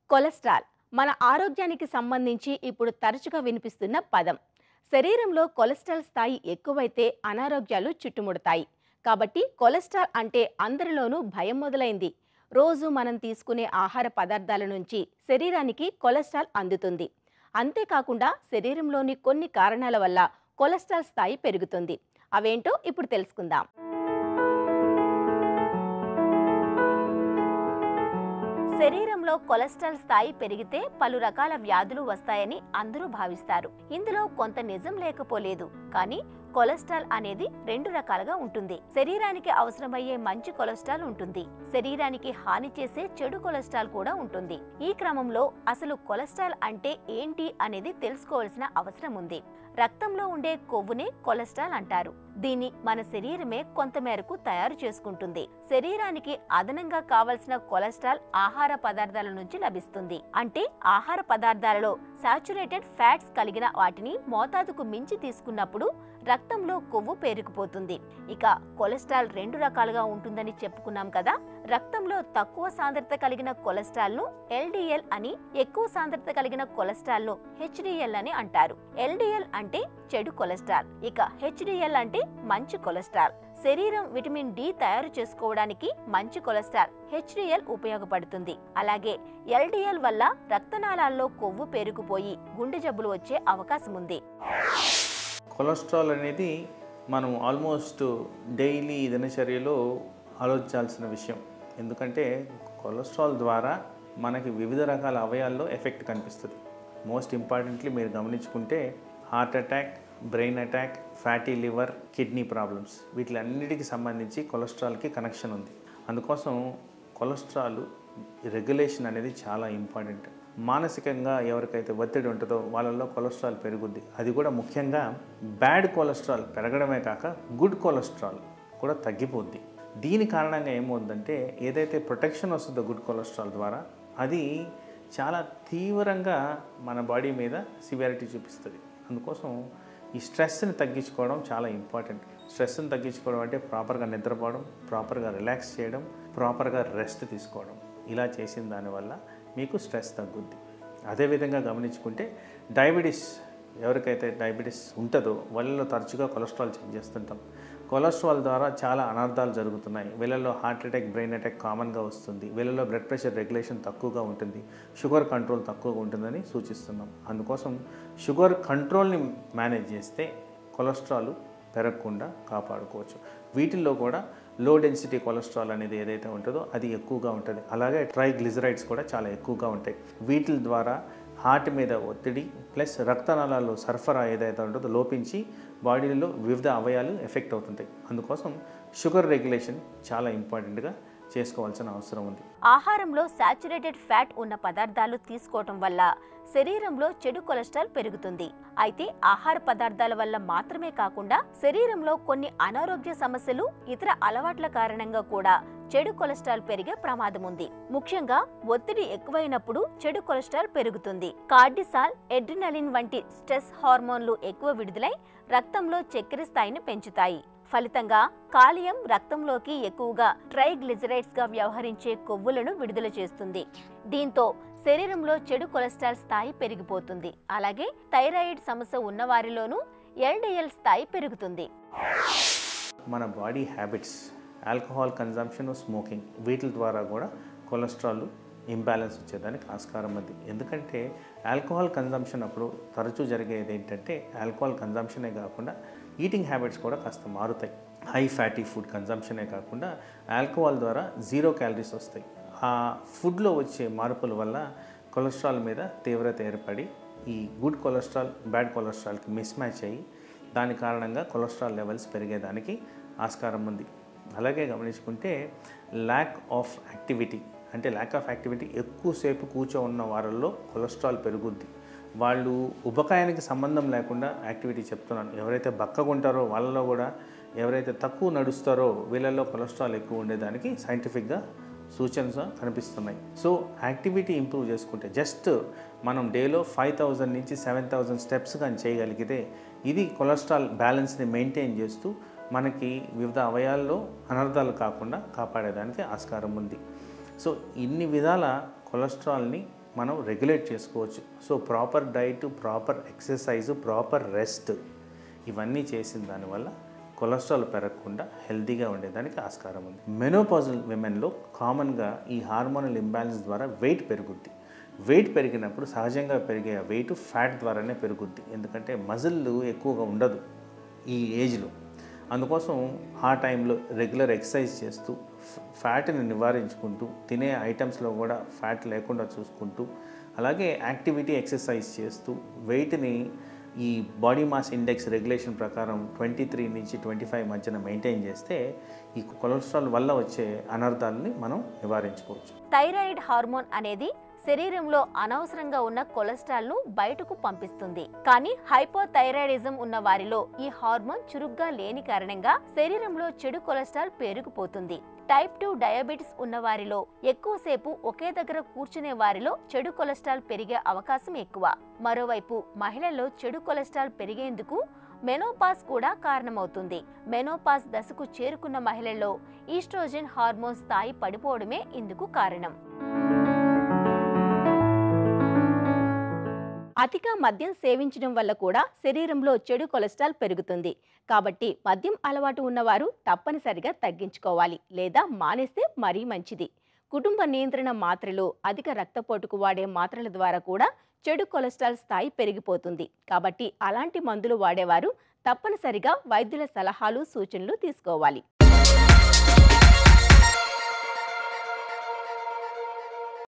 cholesterol మన ఆరోగ్యానికి సంబంధించి ఇప్పుడు తరచుగా వినిపిస్తున్న పదం శరీరంలో కొలెస్ట్రాల్ స్థాయి ఎక్కువైతే అనారోగ్యాలు చుట్టుముడతాయి కాబట్టి కొలెస్ట్రాల్ అంటే అందరిలోనూ భయం మొదలైంది రోజు మనం తీసుకునే ఆహార పదార్థాల నుంచి శరీరానికి కొలెస్ట్రాల్ అందుతుంది అంతేకాకుండా శరీరంలోని కొన్ని కారణాల వల్ల కొలెస్ట్రాల్ స్థాయి పెరుగుతుంది అవేంటో ఇప్పుడు తెలుసుకుందాం శరీరంలో కొలెస్ట్రాల్ స్థాయి పెరిగితే పలు రకాల వ్యాధులు వస్తాయని అందరూ భావిస్తారు ఇందులో కొంత నిజం లేకపోలేదు కానీ కొలెస్ట్రాల్ అనేది రెండు రకాలుగా ఉంటుంది శరీరానికి అవసరమయ్యే మంచి కొలెస్ట్రాల్ ఉంటుంది శరీరానికి హాని చేసే చెడు కొలెస్ట్రాల్ కూడా ఉంటుంది ఈ క్రమంలో అసలు కొలెస్ట్రాల్ అంటే ఏంటి అనేది తెలుసుకోవాల్సిన అవసరం ఉంది రక్తంలో ఉండే కొవ్వునే కొలెస్ట్రాల్ అంటారు దీన్ని మన శరీరమే కొంతమేరకు తయారు చేసుకుంటుంది శరీరానికి అదనంగా కావలసిన కొలెస్ట్రాల్ ఆహార పదార్థాల నుంచి లభిస్తుంది అంటే ఆహార పదార్థాలలో సాచురేటెడ్ ఫ్యాట్స్ కలిగిన వాటిని మోతాదుకు మించి తీసుకున్నప్పుడు రక్తంలో కొవ్వు పేరుకుపోతుంది ఇక కొలెస్ట్రాల్ రెండు రకాలుగా ఉంటుందని చెప్పుకున్నాం కదా రక్తంలో తక్కువ సాంద్రత కలిగిన కొలెస్ట్రాల్ ను ఎల్డిఎల్ అని ఎక్కువ సాంద్రత కలిగిన కొలెస్ట్రాల్ ను హెచ్డిఎల్ అని అంటారు ఎల్డిఎల్ అంటే చెడు కొలెస్ట్రాల్ ఇక హెచ్డిఎల్ అంటే మంచి కొలెస్ట్రాల్ శరీరం విటమిన్ డి తయారు చేసుకోవడానికి మంచి కొలెస్ట్రాల్ హెచ్డిఎల్ ఉపయోగపడుతుంది అలాగే ఎల్డిఎల్ వల్ల రక్తనాళాల్లో కొవ్వు పేరుకుపోయి గుండె జబ్బులు వచ్చే అవకాశం ఉంది కొలెస్ట్రాల్ అనేది మనం ఆల్మోస్ట్ డైలీ దినచర్యలో ఆలోచించాల్సిన విషయం ఎందుకంటే కొలెస్ట్రాల్ ద్వారా మనకి వివిధ రకాల అవయాల్లో ఎఫెక్ట్ కనిపిస్తుంది మోస్ట్ ఇంపార్టెంట్లీ మీరు గమనించుకుంటే heart attack brain attack fatty liver kidney problems వీటిలన్నిటికి సంబంధించి కొలెస్ట్రాల్కి కనెక్షన్ ఉంది అందుకోసం కొలెస్ట్రాల్ రెగ్యులేషన్ అనేది చాలా ఇంపార్టెంట్ మానసికంగా ఎవరికైతే ఒత్తిడి ఉంటుందో వాళ్ళల్లో కొలెస్ట్రాల్ పెరుగుద్ది అది కూడా ముఖ్యంగా బ్యాడ్ కొలెస్ట్రాల్ పెరగడమే కాక గుడ్ కొలెస్ట్రాల్ కూడా తగ్గిపోద్ది దీని కారణంగా ఏమవుతుందంటే ఏదైతే ప్రొటెక్షన్ వస్తుందో గుడ్ కొలెస్ట్రాల్ ద్వారా అది చాలా తీవ్రంగా మన బాడీ మీద సివియారిటీ చూపిస్తుంది అందుకోసం ఈ స్ట్రెస్ని తగ్గించుకోవడం చాలా ఇంపార్టెంట్ స్ట్రెస్ని తగ్గించుకోవడం అంటే ప్రాపర్గా నిద్రపోవడం ప్రాపర్గా రిలాక్స్ చేయడం ప్రాపర్గా రెస్ట్ తీసుకోవడం ఇలా చేసిన దానివల్ల మీకు స్ట్రెస్ తగ్గుద్ది అదేవిధంగా గమనించుకుంటే డయాబెటీస్ ఎవరికైతే డయాబెటీస్ ఉంటుందో వాళ్ళలో తరచుగా కొలెస్ట్రాల్ చెక్ చేస్తుంటాం కొలెస్ట్రాల్ ద్వారా చాలా అనర్థాలు జరుగుతున్నాయి వీళ్ళలో హార్ట్ అటాక్ బ్రెయిన్ అటాక్ కామన్గా వస్తుంది వీళ్ళలో బ్లడ్ ప్రెషర్ రెగ్యులేషన్ తక్కువగా ఉంటుంది షుగర్ కంట్రోల్ తక్కువగా ఉంటుందని సూచిస్తున్నాం అందుకోసం షుగర్ కంట్రోల్ని మేనేజ్ చేస్తే కొలెస్ట్రాల్ పెరగకుండా కాపాడుకోవచ్చు వీటిల్లో కూడా లో డెన్సిటీ కొలెస్ట్రాల్ అనేది ఏదైతే ఉంటుందో అది ఎక్కువగా ఉంటుంది అలాగే ట్రైగ్లిజరైడ్స్ కూడా చాలా ఎక్కువగా ఉంటాయి వీటి ద్వారా హార్ట్ మీద ఒత్తిడి ప్లస్ రక్తనాళాల్లో సరఫరా ఏదైతే ఉంటుందో లోపించి బాడీలో వివిధ అవయాలు ఎఫెక్ట్ అవుతుంటాయి అందుకోసం షుగర్ రెగ్యులేషన్ చాలా ఇంపార్టెంట్గా చేసుకోవాల్సిన అవసరం ఉంది ఆహారంలో సాచురేటెడ్ ఫ్యాట్ ఉన్న పదార్థాలు తీసుకోవటం వల్ల శరీరంలో చెడు కొలెస్ట్రాల్ పెరుగుతుంది అయితే ఆహార పదార్థాల వల్ల మాత్రమే కాకుండా శరీరంలో కొన్ని అనారోగ్య సమస్యలు ఇతర అలవాట్ల కారణంగా కూడా చెడు కొలెస్ట్రాల్ పెరిగే ప్రమాదం ఉంది ముఖ్యంగా ఒత్తిడి ఎక్కువైనప్పుడు చెడు కొలెస్ట్రాల్ పెరుగుతుంది కార్డిసాల్ ఎడ్రినలిన్ వంటి స్ట్రెస్ హార్మోన్లు ఎక్కువ విడుదలై రక్తంలో చక్కెర స్థాయిని పెంచుతాయి ఫలితంగా కాలియం రక్తంలోకి ఎక్కువగా ట్రైగ్లిజరైడ్స్ గా వ్యవహరించే కొవ్వులను విడుదల చేస్తుంది దీంతో శరీరంలో చెడు కొలెస్ట్రాల్ స్థాయి పెరిగిపోతుంది అలాగే థైరాయిడ్ సమస్య ఉన్నవారిలోనూ ఎల్డిఎల్ స్థాయి పెరుగుతుంది మన body habits alcohol consumption smoking వీటి ద్వారా కూడా కొలెస్ట్రాల్ ఇంబ్యాలెన్స్ వచ్చేదానికి ఆస్కారం ఉంది ఎందుకంటే ఆల్కహాల్ కన్జంప్షన్ అప్పుడు తరచూ జరిగేది ఏంటంటే ఆల్కహాల్ కన్జంప్షనే కాకుండా ఈటింగ్ హ్యాబిట్స్ కూడా కాస్త మారుతాయి హై ఫ్యాటీ ఫుడ్ కన్జంప్షనే కాకుండా ఆల్కహాల్ ద్వారా జీరో క్యాలరీస్ వస్తాయి ఆ ఫుడ్లో వచ్చే మార్పుల వల్ల కొలెస్ట్రాల్ మీద తీవ్రత ఏర్పడి ఈ గుడ్ కొలెస్ట్రాల్ బ్యాడ్ కొలెస్ట్రాల్కి మిస్ మ్యాచ్ అయ్యి దాని కారణంగా కొలెస్ట్రాల్ లెవెల్స్ పెరిగేదానికి ఆస్కారం ఉంది అలాగే గమనించుకుంటే ల్యాక్ ఆఫ్ యాక్టివిటీ అంటే ల్యాక్ ఆఫ్ యాక్టివిటీ ఎక్కువసేపు కూర్చో ఉన్న వారిల్లో కొలెస్ట్రాల్ పెరుగుద్ది వాళ్ళు ఉపకాయానికి సంబంధం లేకుండా యాక్టివిటీ చెప్తున్నాను ఎవరైతే బక్కగా ఉంటారో వాళ్ళలో కూడా ఎవరైతే తక్కువ నడుస్తారో వీళ్ళల్లో కొలెస్ట్రాల్ ఎక్కువ ఉండేదానికి సైంటిఫిక్గా సూచనలు కనిపిస్తున్నాయి సో యాక్టివిటీ ఇంప్రూవ్ చేసుకుంటే జస్ట్ మనం డేలో ఫైవ్ థౌజండ్ నుంచి సెవెన్ థౌజండ్ స్టెప్స్ కానీ చేయగలిగితే ఇది కొలెస్ట్రాల్ బ్యాలెన్స్ని మెయింటైన్ చేస్తూ మనకి వివిధ అవయాల్లో అనర్థాలు కాకుండా కాపాడేదానికి ఆస్కారం ఉంది సో ఇన్ని విధాల కొలెస్ట్రాల్ని మనం రెగ్యులేట్ చేసుకోవచ్చు so proper diet proper exercise proper rest ఇవన్నీ చేసిన దానివల్ల కొలెస్ట్రాల్ పెరగకుండా హెల్తీగా ఉండేదానికి ఆస్కారం ఉంది మెనోపాజల్ విమెన్లో కామన్గా ఈ హార్మోనల్ ఇంబ్యాలెన్స్ ద్వారా వెయిట్ పెరుగుద్ది వెయిట్ పెరిగినప్పుడు సహజంగా పెరిగే ఆ వెయిట్ ఫ్యాట్ ద్వారానే పెరుగుద్ది ఎందుకంటే మజిల్ ఎక్కువగా ఉండదు ఈ ఏజ్లో అందుకోసం ఆ టైంలో రెగ్యులర్ ఎక్సర్సైజ్ చేస్తూ ఫ్యాట్ని నివారించుకుంటూ తినే ఐటమ్స్లో కూడా ఫ్యాట్ లేకుండా చూసుకుంటూ అలాగే యాక్టివిటీ ఎక్సర్సైజ్ చేస్తూ వెయిట్ని ఈ బాడీ మాస్ ఇండెక్స్ రెగ్యులేషన్ ప్రకారం ట్వంటీ త్రీ నుంచి ట్వంటీ ఫైవ్ మధ్యన మెయింటైన్ చేస్తే ఈ కొలెస్ట్రాల్ వల్ల వచ్చే అనర్థాలని మనం నివారించుకోవచ్చు థైరాయిడ్ హార్మోన్ అనేది శరీరంలో అనవసరంగా ఉన్న కొలెస్ట్రాల్ ను బయటకు పంపిస్తుంది కానీ హైపోథైరాయిడిజం ఉన్న వారిలో ఈ హార్మోన్ చురుగ్గా లేని కారణంగా శరీరంలో చెడు కొలెస్ట్రాల్ పెరిగిపోతుంది టైప్ టూ డయాబెటిస్ ఉన్న వారిలో ఎక్కువసేపు ఒకే దగ్గర కూర్చునే వారిలో చెడు కొలెస్ట్రాల్ పెరిగే అవకాశం ఎక్కువ మరోవైపు మహిళల్లో చెడు కొలెస్ట్రాల్ పెరిగేందుకు మెనోపాస్ కూడా కారణమవుతుంది మెనోపాస్ దశకు చేరుకున్న మహిళల్లో ఈస్ట్రోజన్ హార్మోన్ స్థాయి పడిపోవడమే ఇందుకు కారణం అతిగా మద్యం సేవించడం వల్ల కూడా శరీరంలో చెడు కొలెస్ట్రాల్ పెరుగుతుంది కాబట్టి మద్యం అలవాటు ఉన్నవారు తప్పనిసరిగా తగ్గించుకోవాలి లేదా మానేస్తే మరీ మంచిది కుటుంబ నియంత్రణ మాత్రలు అధిక రక్తపోటుకు వాడే మాత్రల ద్వారా కూడా చెడు కొలెస్ట్రాల్ స్థాయి పెరిగిపోతుంది కాబట్టి అలాంటి మందులు వాడేవారు తప్పనిసరిగా వైద్యుల సలహాలు సూచనలు తీసుకోవాలి